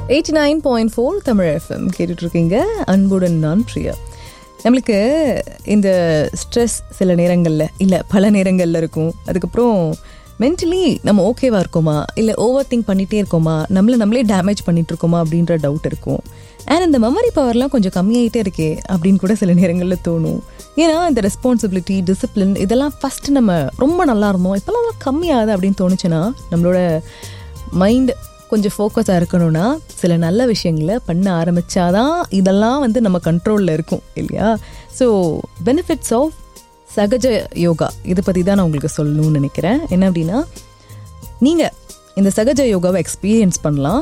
eighty nine point four Tamil FM கேட்டுட்ருக்கீங்க அன்புடன் நான் பிரியா நம்மளுக்கு இந்த ஸ்ட்ரெஸ் சில நேரங்களில் இல்லை பல நேரங்களில் இருக்கும் அதுக்கப்புறம் மென்டலி நம்ம ஓகேவா இருக்கோமா இல்லை ஓவர் திங்க் பண்ணிகிட்டே இருக்கோமா நம்மளை நம்மளே டேமேஜ் பண்ணிட்டு இருக்கோமா அப்படின்ற டவுட் இருக்கும் அண்ட் இந்த மெமரி பவர்லாம் கொஞ்சம் கம்மியாயிட்டே இருக்கே அப்படின்னு கூட சில நேரங்களில் தோணும் ஏன்னா இந்த ரெஸ்பான்சிபிலிட்டி டிசிப்ளின் இதெல்லாம் ஃபஸ்ட்டு நம்ம ரொம்ப நல்லா இருந்தோம் இப்போல்லாம் கம்மியாகுது அப்படின்னு தோணுச்சுன்னா நம்மளோட மைண்ட் கொஞ்சம் ஃபோக்கஸாக இருக்கணும்னா சில நல்ல விஷயங்களை பண்ண ஆரம்பித்தாதான் இதெல்லாம் வந்து நம்ம கண்ட்ரோலில் இருக்கும் இல்லையா ஸோ பெனிஃபிட்ஸ் ஆஃப் சகஜ யோகா இதை பற்றி தான் நான் உங்களுக்கு சொல்லணும்னு நினைக்கிறேன் என்ன அப்படின்னா நீங்கள் இந்த சகஜ யோகாவை எக்ஸ்பீரியன்ஸ் பண்ணலாம்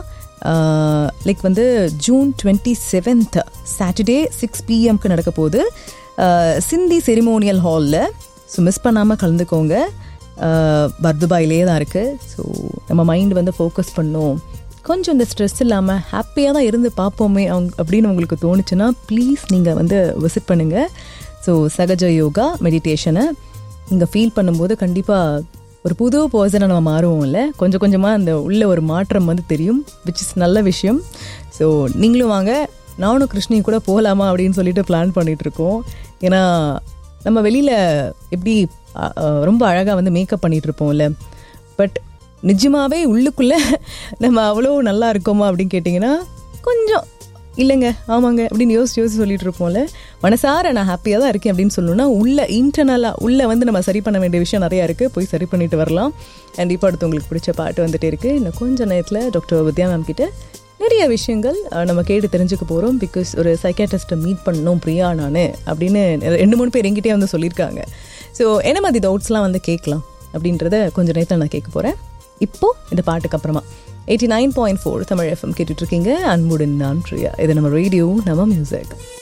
லைக் வந்து June twenty seventh Saturday six பிஎம்க்கு நடக்க போகுது ஆஹ் சிந்தி செரிமோனியல் ஹாலில் ஸோ மிஸ் பண்ணாமல் கலந்துக்கோங்க பர்துபாயிலே தான் இருக்குது ஸோ நம்ம மைண்ட் வந்து ஃபோக்கஸ் பண்ணும் கொஞ்சம் இந்த ஸ்ட்ரெஸ் இல்லாமல் ஹாப்பியாக தான் இருந்து பார்ப்போமே அவங்க அப்படின்னு உங்களுக்கு தோணுச்சுன்னா ப்ளீஸ் நீங்கள் வந்து விசிட் பண்ணுங்கள் ஸோ சகஜ யோகா மெடிடேஷனை நீங்கள் ஃபீல் பண்ணும்போது கண்டிப்பாக ஒரு புது பர்சனை நம்ம மாறுவோம் இல்லை கொஞ்சம் கொஞ்சமாக அந்த உள்ள ஒரு மாற்றம் வந்து தெரியும் விச் இஸ் நல்ல விஷயம் ஸோ நீங்களும் வாங்க நானும் கிருஷ்ணியும் கூட போகலாமா அப்படின்னு சொல்லிட்டு பிளான் பண்ணிட்டு இருக்கோம் ஏன்னா நம்ம வெளியில் எப்படி அ, அ, ரொம்ப அழகாக வந்து மேக்கப் பண்ணிட்டு இருப்போம்ல பட் நிஜமாவே உள்ளுக்குள்ளே நம்ம அவ்வளோ நல்லா இருக்கோமா அப்படின்னு கேட்டிங்கன்னா கொஞ்சம் இல்லைங்க ஆமாங்க அப்படின்னு யோசிச்சு யோசிச்சு சொல்லிட்டு இருப்போம்ல மனசார நான் ஹாப்பியாக தான் இருக்கேன் அப்படின்னு சொல்லணும்னா உள்ள இன்டர்னலாக உள்ள வந்து நம்ம சரி பண்ண வேண்டிய விஷயம் நிறையா இருக்குது போய் சரி பண்ணிட்டு வரலாம் அண்ட் இப்போ அடுத்து உங்களுக்கு பிடிச்ச பாட்டு வந்துட்டே இருக்குது இன்னும் கொஞ்ச நேரத்தில் டாக்டர் வித்யா மேம் கிட்ட நிறைய விஷயங்கள் அஹ், நம்ம கேட்டு தெரிஞ்சுக்க போகிறோம் பிகாஸ் ஒரு சைக்காட்ரிஸ்ட்டை மீட் பண்ணணும் பிரியா நான் அப்படின்னு ரெண்டு மூணு பேர் எங்கிட்டே வந்து சொல்லியிருக்காங்க ஸோ என்ன மாதிரி டவுட்ஸ்லாம் வந்து கேட்கலாம் அப்படின்றத கொஞ்ச நேரத்தில் நான் கேட்க போகிறேன் இப்போ இந்த பாட்டுக்கு அப்புறமா eighty nine point four Tamil FM கேட்டுட்ருக்கீங்க அன்புடன் நான் பிரியா இது நம்ம ரேடியோ நம்ம மியூசிக்